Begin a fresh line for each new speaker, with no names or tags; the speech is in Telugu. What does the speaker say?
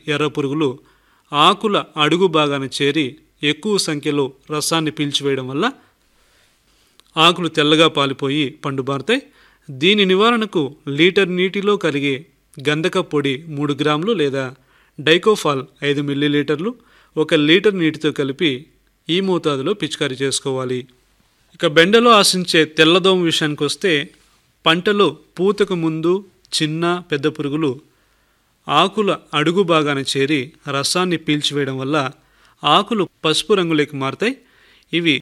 ఎర్ర పురుగులు ఆకుల అడుగు భాగాన చేరి ఎక్కువ సంఖ్యలో రసాన్ని పీల్చివేయడం వల్ల ఆకులు తెల్లగా పాలిపోయి పండుబారుతాయి దీని నివారణకు లీటర్ నీటిలో కలిగే గంధక పొడి మూడు గ్రాములు లేదా డైకోఫాల్ ఐదు మిల్లీలీటర్లు ఒక లీటర్ నీటితో కలిపి ఈ మోతాదులో పిచికారీ చేసుకోవాలి ఇక బెండలో ఆశించే తెల్లదోమ విషయానికి వస్తే పంటలో పూతకు ముందు చిన్న పెద్ద పురుగులు ఆకుల అడుగు భాగాన చేరి రసాన్ని పీల్చివేయడం వల్ల ఆకులు పసుపు రంగులోకి మారతాయి ఇవి